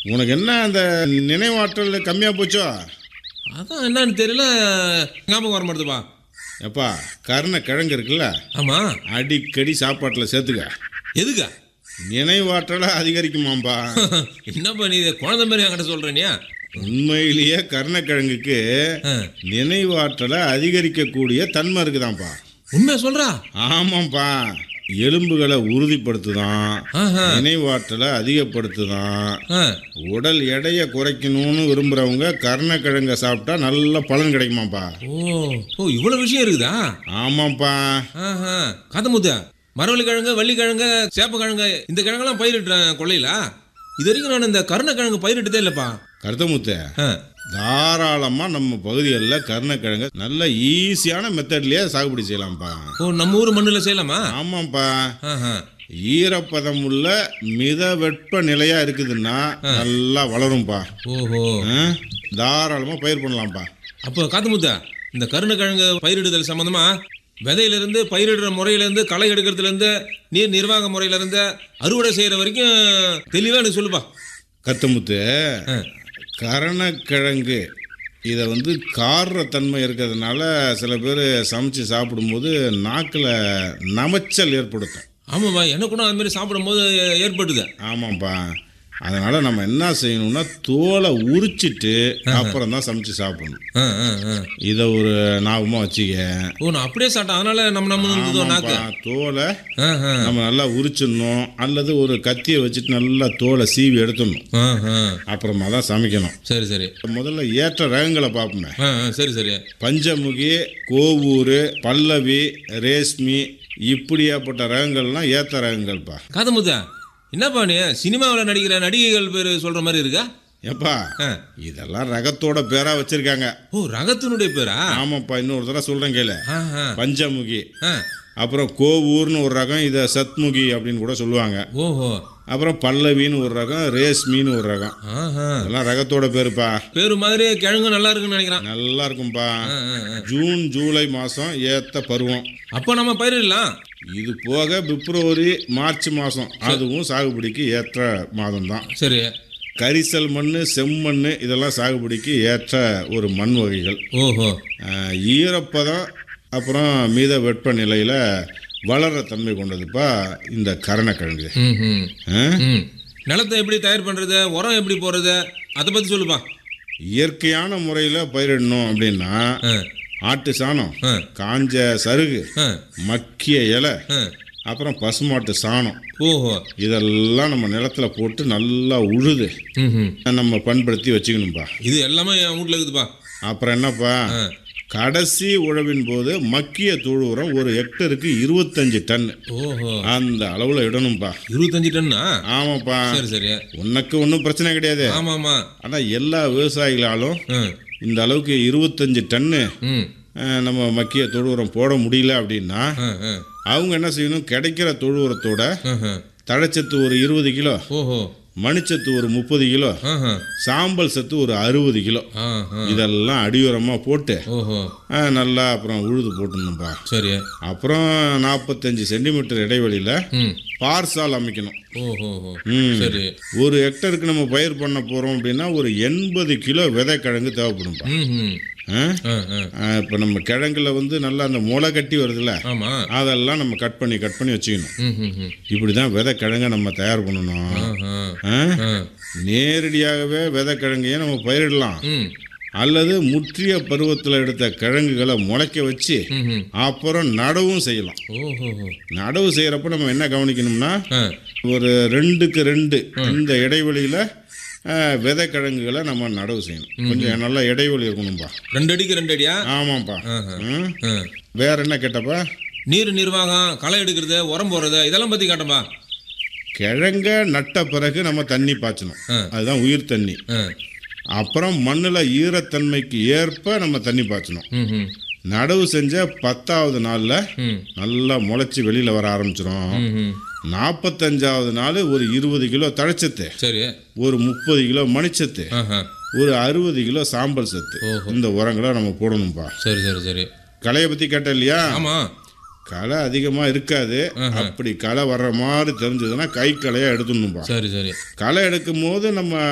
உனக்கு என்ன அந்த நினைவாற்றல் கம்மியாக போச்சோ அதான் என்னன்னு தெரியல ஞாபகம் வர மாட்டேதுப்பா எப்பா கருணை கிழங்கு இருக்குல்ல ஆமா அடிக்கடி சாப்பாட்டில் சேர்த்துக்க எதுக்கா நினைவாற்றலை அதிகரிக்குமாம்பா என்னப்பா நீ இதை குழந்தை மாதிரி என்கிட்ட சொல்றேனியா உண்மையிலேயே கருணக்கிழங்குக்கு நினைவாற்றலை அதிகரிக்கக்கூடிய தன்மை இருக்குதாம்ப்பா உண்மையா சொல்றா ஆமாம்ப்பா எலும்புகளை உறுதிப்படுத்துதான் ஆஹா. நினைவாற்றலை அதிகப்படுத்துதான் ஆ, உடல் எடையை குறைக்கணும்னு விரும்புகிறவங்க கருணக்கிழங்கை சாப்பிட்டா நல்ல பலன் கிடைக்குமாப்பா ஓ ஓ இவ்வளவு விஷயம் இருக்குதா ஆமாம்ப்பா ஆஹா காத்தமுத்த மரவள்ளி கிழங்கு வள்ளி கிழங்கு சேப்பக்கிழங்கு இந்த கிழங்கெல்லாம் பயிரிட்டுறேன் கொள்ளையில இது வரைக்கும் நான் இந்த கருணைக்கிழங்கு பயிரிட்டதே இல்லைப்பா கருத்தமுத்து ஆ, தாராளமாக நம்ம பகுதிகளில் கருணக்கிழங்கு நல்ல ஈஸியான மெத்தட்லேயே சாகுபடி செய்யலாம்ப்பா ஓ நம்ம ஊர் மண்ணில் செய்யலாமா ஆமாம்ப்பா ஆஹா ஈரப்பதம் உள்ள மித வெப்ப நிலையா இருக்குதுன்னா நல்லா வளரும்பா ஓஹோ தாராளமாக பயிர் பண்ணலாம்ப்பா அப்போ காத்தமுத்த இந்த கருணைக்கிழங்கு பயிரிடுதல் சம்மந்தமா விதையிலிருந்து பயிரிடுற முறையிலேருந்து களை எடுக்கிறதுலேருந்து நீர் நிர்வாக முறையிலேருந்து அறுவடை செய்கிற வரைக்கும் தெளிவாக எனக்கு சொல்லுப்பா கத்தமுத்து ஆ, கரணக்கிழங்கு இதை வந்து கார்ற தன்மை இருக்கிறதுனால சில பேர் சமைச்சு சாப்பிடும்போது நாக்கில் நமைச்சல் ஏற்படுத்தும் ஆமாப்பா எனக்கு கூட அது மாதிரி சாப்பிடும்போது ஏற்பட்டுது ஆமாம்ப்பா அதனால் நம்ம என்ன செய்யணும்னா தோலை உரிச்சிட்டு அப்புறம் தான் சமைச்சு சாப்பிடணும் ஆ ஆ ஆ இதை ஒரு ஞாபகமாக வச்சுக்க ஓ நான் அப்படியே சாப்பிட்டேன் அதனால நம்ம நம்ம இருந்ததோ நாக்கு ஆமாப்பா, தோலை ஆ ஆ நம்ம நல்லா உரிச்சிடணும் அல்லது ஒரு கத்தியை வச்சுட்டு நல்லா தோலை சீவி எடுத்துடணும் ஆ ஆ அப்புறமா தான் சமைக்கணும் சரி சரி முதல்ல ஏற்ற ரகங்களை பார்ப்போமே ஆ ஆ சரி சரி பஞ்சமுகி கோவூர் பல்லவி ரேஷ்மி இப்படியாப்பட்ட ரகங்கள்லாம் ஏத்த ரகங்கள்ப்பா காதமுத்தா என்னப்பா நீ சினிமாவில் நடிக்கிற நடிகைகள் பேர் சொல்கிற மாதிரி இருக்கா ஏப்பா ஆ இதெல்லாம் ரகத்தோட பேரா வச்சிருக்காங்க ஓ ரகத்தினுடைய பேரா ஆமாப்பா இன்னொரு தடவை சொல்றேன் கேளு ஆ ஆ பஞ்சமுகி ஆ அப்புறம் கோவூர்னு ஒரு ரகம் இதை சத்முகி அப்படின்னு கூட சொல்லுவாங்க ஓஹோ அப்புறம் பல்லவின்னு ஒரு ரகம் ரேஷ்மின்னு ஒரு ரகம் ஆஹா இதெல்லாம் ரகத்தோட பேருப்பா பேரு மாதிரி கிழங்கு நல்லா இருக்குன்னு நினைக்கிறேன் நல்லா இருக்கும்பா ஆ, ஆ, ஆ. ஜூன் ஜூலை மாதம் ஏத்த பருவம் அப்போ நம்ம பயிரிடலாம் இது போக பிப்ரவரி மார்ச் மாதம் அதுவும் சாகுபடிக்கு ஏற்ற மாதம் தான் சரி கரிசல் மண் செம்மண் இதெல்லாம் சாகுபடிக்கு ஏற்ற ஒரு மண் வகைகள் ஓஹோ ஆஹ், ஈரப்பதம் அப்புறம் மீத வெப்பநிலையில் வளர தன்மை கொண்டதுப்பா இந்த கரணக்கிழங்கு ம் ம் ஆஹ், ம் நிலத்தை எப்படி தயார் பண்ணுறது உரம் எப்படி போடுறது அதை பற்றி சொல்லுப்பா இயற்கையான முறையில் பயிரிடணும் அப்படின்னா ஆ ஆட்டு சாணம் ஆ காஞ்ச சருகு ஆ மக்கிய இலை ஆ அப்புறம் பசுமாட்டு சாணம் ஓஹோ இதெல்லாம் நம்ம நிலத்துல போட்டு நல்லா உழுது ம் ம் நம்ம பண்படுத்தி வச்சுக்கணும்பா இது எல்லாமே என் வீட்டில் இருக்குதுப்பா அப்புறம் என்னப்பா ஆ கடைசி உழவின் போது மக்கிய தொழு உரம் ஒரு ஹெக்டருக்கு இருபத்தஞ்சு டன் ஓஹோ அந்த அளவில் இடணும்ப்பா இருபத்தஞ்சு டன்னா ஆமாப்பா சரி சரி உனக்கு ஒன்றும் பிரச்சனை கிடையாது ஆமாம் ஆமாம் ஆனால் எல்லா விவசாயிகளாலும் ஆ இந்த அளவுக்கு இருபத்தஞ்சு டன்னு ம் அஹ், நம்ம மக்கிய தொழு உரம் போட முடியல அப்படின்னா ஆ ஆ அவங்க என்ன செய்யணும் கிடைக்கிற தொழு உரத்தோட ஆஹா. தழைச்சத்து ஒரு இருபது கிலோ ஓஹோ மணிச்சத்து ஒரு முப்பது கிலோ ஆஹா சாம்பல் சத்து ஒரு அறுபது கிலோ ஆஹா இதெல்லாம் அடியுரமாக போட்டு ஓஹோ அஹ், நல்லா அப்புறம் உழுது போட்டுடணும்ப்பா சரி அப்புறம் நாற்பத்தஞ்சு சென்டிமீட்டர் இடைவெளியில் ம் பார்சால் அமைக்கணும் ஓஹோ ஓஹோ. ம். சரி ஒரு ஹெக்டருக்கு நம்ம பயிர் பண்ண போகிறோம் அப்படின்னா ஒரு எண்பது கிலோ விதை கிழங்கு தேவைப்படும்ப்பா ம் ம் ஆ ஆ இப்போ நம்ம கிழங்குல வந்து நல்லா அந்த முளை கட்டி வருதுல்ல ஆமாம் அதெல்லாம் நம்ம கட் பண்ணி கட் பண்ணி வச்சுக்கணும் ம் ம் ம் இப்படி தான் விதை கிழங்கை நம்ம தயார் பண்ணணும் ஆஹா ஆ? ஆ நேரடியாகவே விதை கிழங்கையே நம்ம பயிரிடலாம் ம் அல்லது முற்றிய பருவத்தில் எடுத்த கிழங்குகளை முளைக்க வச்சு ம் ம் அப்புறம் நடவும் செய்யலாம் ஓஹோ நடவு செய்கிறப்ப நம்ம என்ன கவனிக்கணும்னா ஆ ஒரு ரெண்டுக்கு ரெண்டு இந்த இடைவெளியில் விதை கிழங்குகளை நம்ம நடவு செய்யணும் கொஞ்சம் நல்லா இடைவெளி இருக்கணும்பா ரெண்டு அடிக்கு ரெண்டு அடியா ஆமாம்ப்பா ஆஹா. ம். ஆ வேற என்ன கேட்டப்பா நீர் நிர்வாகம் களை எடுக்கிறது உரம் போடுறது இதெல்லாம் பற்றி காட்டும்பா கிழங்க நட்ட பிறகு நம்ம தண்ணி பாய்ச்சணும் ஆ. அதுதான் உயிர் தண்ணி ஆ அப்புறம் மண்ணில் ஈரத்தன்மைக்கு ஏற்ப நம்ம தண்ணி பாய்ச்சணும் ம் ம் நடவு செஞ்ச பத்தாவது நாளில் ம் நல்லா முளைச்சி வெளியில் வர ஆரம்பிச்சிரும் ம் ம் நாற்பத்தஞ்சாவது நாள் ஒரு இருபது கிலோ தழைச்சத்து சரி ஒரு முப்பது கிலோ மணிச்சத்து ஆஹா ஒரு அறுபது கிலோ சாம்பல் சத்து ஓஹோ. இந்த உரங்களை நம்ம போடணும்பா சரி சரி சரி களையை பற்றி கேட்ட இல்லையா ஆமாம் களை அதிகமாக இருக்காது அப்படி களை வர்ற மாதிரி தெரிஞ்சதுன்னா கை களையாக எடுத்துடணும்பா சரி சரி களை எடுக்கும் போது நம்ம